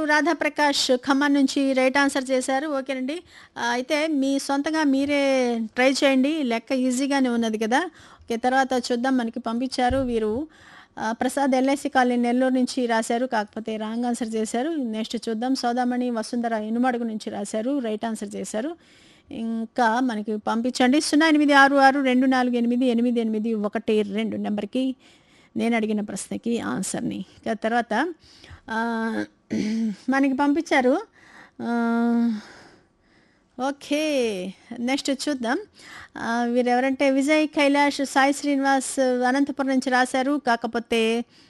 రాధాప్రకాష్ ఖమ్మం నుంచి right answer చేశారు ఓకేనండి ఆ, అయితే మీ సొంతంగా మీరే ట్రై చేయండి లెక్క ఈజీగానే ఉన్నది కదా ఓకే తర్వాత చూద్దాం మనకి పంపించారు వీరు ఆ, ప్రసాద్ ఎల్ఐసి కాలనీ నెల్లూరు నుంచి రాశారు కాకపోతే రాంగ్ ఆన్సర్ చేశారు నెక్స్ట్ చూద్దాం సౌదామణి వసుంధర ఇనుమడుగు నుంచి రాశారు రైట్ ఆన్సర్ చేశారు ఇంకా మనకి పంపించండి సున్నా ఎనిమిది ఆరు ఆరు రెండు నాలుగు ఎనిమిది ఎనిమిది ఎనిమిది ఒకటి రెండు నెంబర్కి నేను అడిగిన ప్రశ్నకి ఆన్సర్ని ఇక తర్వాత ఆ, మనకి పంపించారు ఆ, ఓకే నెక్స్ట్ చూద్దాం ఆ, వీరెవరంటే విజయ్ కైలాష్ సాయి శ్రీనివాస్ అనంతపురం నుంచి రాశారు కాకపోతే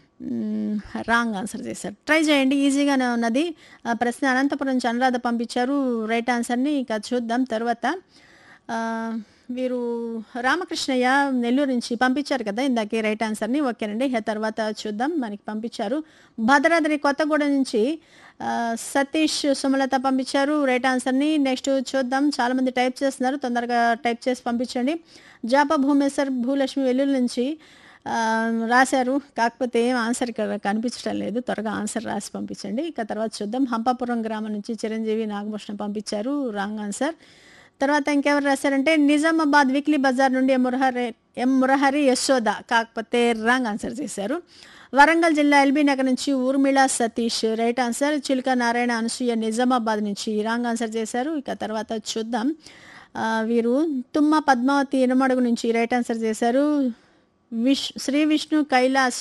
రాంగ్ ఆన్సర్ చేశారు ట్రై చేయండి ఈజీగానే ఉన్నది ఆ ప్రశ్న అనంతపురం నుంచి అనురాధ పంపించారు రైట్ ఆన్సర్ని ఇక చూద్దాం తర్వాత ఆ, వీరు రామకృష్ణయ్య నెల్లూరు నుంచి పంపించారు కదా ఇందాకే రైట్ ఆన్సర్ని ఓకేనండి ఇక తర్వాత చూద్దాం మనకి పంపించారు భద్రాద్రి కొత్తగూడెం నుంచి ఆ, సతీష్ సుమలత పంపించారు రైట్ ఆన్సర్ని నెక్స్ట్ చూద్దాం చాలామంది టైప్ చేస్తున్నారు తొందరగా టైప్ చేసి పంపించండి జాప భూమేశ్వర్ భూలక్ష్మి వెల్లుల్లి నుంచి ఆ, రాశారు కాకపోతే ఏం ఆన్సర్ ఇక్కడ కనిపించడం లేదు త్వరగా ఆన్సర్ రాసి పంపించండి ఇక తర్వాత చూద్దాం హంపాపురం గ్రామం నుంచి చిరంజీవి నాగభూషణం పంపించారు రాంగ్ ఆన్సర్ తర్వాత ఇంకెవరు రాశారంటే నిజామాబాద్ వీక్లీ బజార్ నుండి ఎం మురహరి ఎం మురహరి యశోద కాకపోతే రాంగ్ ఆన్సర్ చేశారు వరంగల్ జిల్లా ఎల్బీ నగర్ నుంచి ఊర్మిళ సతీష్ రైట్ ఆన్సర్ చిలుక నారాయణ అనసూయ నిజామాబాద్ నుంచి రాంగ్ ఆన్సర్ చేశారు ఇక తర్వాత చూద్దాం ఆ, వీరు తుమ్మ పద్మావతి ఇనమడుగు నుంచి రైట్ ఆన్సర్ చేశారు wish Sri Vishnu Kailas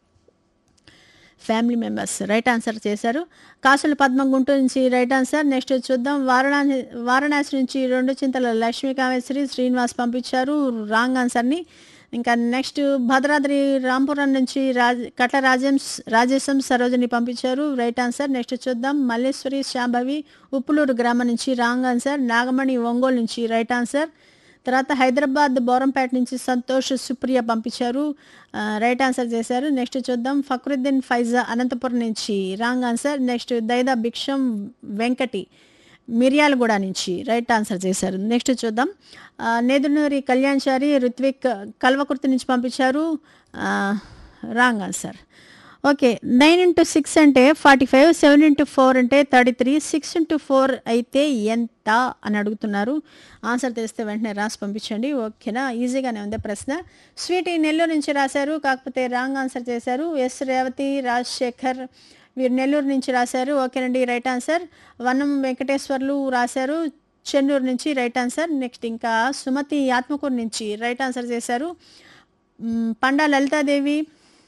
family members right answer చేశారు కాసుల పద్మ గుంటూరు నుంచి రైట్ ఆన్సర్ నెక్స్ట్ చూద్దాం వారణాసి వారణాసి నుంచి రెండు చింతల లక్ష్మీ కామేశ్వరి శ్రీనివాస్ పంపించారు రాంగ్ ఆన్సర్ని ఇంకా నెక్స్ట్ భద్రాద్రి రాంపురం నుంచి రాజ్ కట్ల రాజం రాజేశం సరోజని పంపించారు రైట్ ఆన్సర్ నెక్స్ట్ చూద్దాం మల్లేశ్వరి శాంభవి ఉప్పులూరు గ్రామం నుంచి రాంగ్ ఆన్సర్ నాగమణి ఒంగోలు నుంచి రైట్ ఆన్సర్ తర్వాత హైదరాబాద్ బోరంపేట నుంచి సంతోష్ సుప్రియ పంపించారు ఆ, రైట్ ఆన్సర్ చేశారు నెక్స్ట్ చూద్దాం ఫక్రుద్దీన్ ఫైజా అనంతపురం నుంచి wrong answer next Daida Bhiksham Venkati Miryalaguda నుంచి రైట్ ఆన్సర్ చేశారు నెక్స్ట్ చూద్దాం ఆ, నేదునూరి కళ్యాణ్చారి ఋత్విక్ కల్వకుర్తి నుంచి పంపించారు ఆ, wrong answer okay nine into six అంటే forty five seven into four అంటే thirty three six into four అయితే ఎంత అని అడుగుతున్నారు ఆన్సర్ తెలిస్తే వెంటనే రాసి పంపించండి ఓకేనా ఈజీగానే ఉంది ప్రశ్న స్వీట్ ఈ నెల్లూరు నుంచి రాశారు కాకపోతే రాంగ్ ఆన్సర్ చేశారు ఎస్ రేవతి రాజశేఖర్ వీరు నెల్లూరు నుంచి రాశారు ఓకేనండి రైట్ ఆన్సర్ వనం వెంకటేశ్వర్లు రాశారు చెన్నూరు నుంచి రైట్ ఆన్సర్ నెక్స్ట్ ఇంకా సుమతి ఆత్మకూరు నుంచి రైట్ ఆన్సర్ చేశారు మ్, పండా లలితాదేవి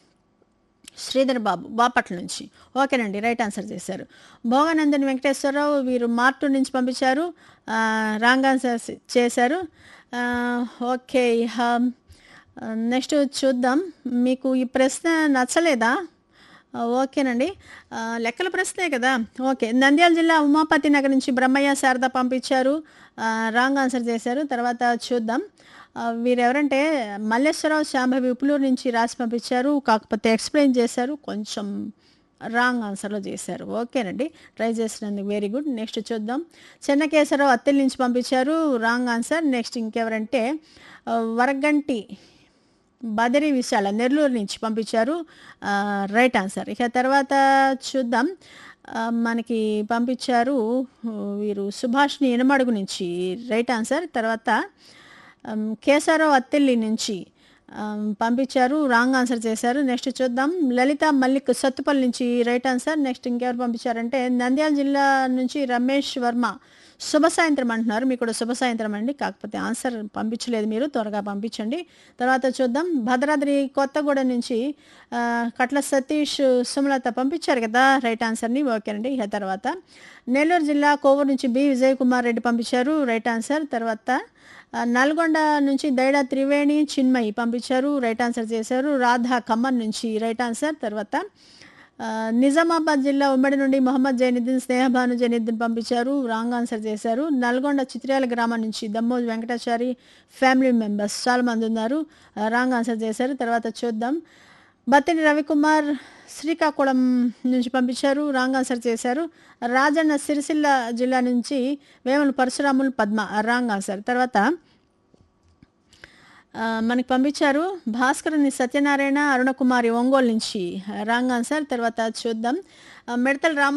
శ్రీధర్ బాబు బాపట్ల నుంచి ఓకేనండి రైట్ ఆన్సర్ చేశారు భోగానందన్ వెంకటేశ్వరరావు వీరు మార్టూర్ నుంచి పంపించారు ఆ, రాంగ్ ఆన్సర్ చేశారు ఆ, ఓకే హా, నెక్స్ట్ చూద్దాం మీకు ఈ ప్రశ్న నచ్చలేదా ఆ, ఓకేనండి ఆ, లెక్కల ప్రశ్నే కదా ఓకే నంద్యాల జిల్లా ఉమాపతి నగర్ నుంచి బ్రహ్మయ్య శారద పంపించారు ఆ, రాంగ్ ఆన్సర్ చేశారు తర్వాత చూద్దాం ఆ, వీరెవరంటే మల్లేశ్వరరావు శాంభవి ఉప్పులూరు నుంచి రాసి పంపించారు కాకపోతే ఎక్స్ప్లెయిన్ చేశారు కొంచెం రాంగ్ ఆన్సర్లో చేశారు ఓకేనండి ట్రై చేసినందుకు వెరీ గుడ్ నెక్స్ట్ చూద్దాం చెన్నకేశ్వరరావు అత్తెల నుంచి పంపించారు రాంగ్ ఆన్సర్ నెక్స్ట్ ఇంకెవరంటే ఆ, వరగంటి బదరి విశాల నెల్లూరు నుంచి పంపించారు ఆ, రైట్ ఆన్సర్ ఇక తర్వాత చూద్దాం ఆ, మనకి పంపించారు ఆ, వీరు సుభాష్ని ఎనమడుగు నుంచి రైట్ ఆన్సర్ తర్వాత ఆమ్, కేశవరావు అత్తిల్లి నుంచి ఆమ్, పంపించారు రాంగ్ ఆన్సర్ చేశారు నెక్స్ట్ చూద్దాం లలిత మల్లిక్ సత్తుపల్లి నుంచి రైట్ ఆన్సర్ నెక్స్ట్ ఇంకెవరు పంపించారంటే నంద్యాల జిల్లా నుంచి రమేష్ వర్మ శుభ సాయంత్రం అంటున్నారు మీకు కూడా శుభ సాయంత్రం అండి కాకపోతే ఆన్సర్ పంపించలేదు మీరు త్వరగా పంపించండి తర్వాత చూద్దాం భద్రాద్రి కొత్తగూడెం నుంచి ఆ, కట్ల సతీష్ సుమలత పంపించారు కదా రైట్ ఆన్సర్ని ఓకేనండి ఇక తర్వాత నెల్లూరు జిల్లా కోవూరు నుంచి బి విజయ్ కుమార్ రెడ్డి పంపించారు రైట్ ఆన్సర్ తర్వాత ఆ, నల్గొండ నుంచి దైడా త్రివేణి చిన్మయి పంపించారు రైట్ ఆన్సర్ చేశారు రాధా ఖమ్మం నుంచి రైట్ ఆన్సర్ తర్వాత ఆ, నిజామాబాద్ జిల్లా ఉమ్మడి నుండి మొహమ్మద్ జైనుద్దీన్ స్నేహభాను జైనుద్దీన్ పంపించారు రాంగ్ ఆన్సర్ చేశారు నల్గొండ చిత్రాల గ్రామం నుంచి దమ్మోజు వెంకటాచారి ఫ్యామిలీ మెంబర్స్ చాలా మంది ఉన్నారు ఆ, రాంగ్ ఆన్సర్ చేశారు తర్వాత చూద్దాం బత్తిని రవికుమార్ శ్రీకాకుళం నుంచి పంపించారు రాంగ్ ఆన్సర్ చేశారు రాజన్న సిరిసిల్ల జిల్లా నుంచి వేముల పరశురాములు పద్మ రాంగ్ ఆన్సర్ తర్వాత ఆ, మనకి పంపించారు భాస్కరుని సత్యనారాయణ అరుణకుమారి ఒంగోలు నుంచి రాంగ్ ఆన్సర్ తర్వాత చూద్దాం ఆ, మిడతల రామ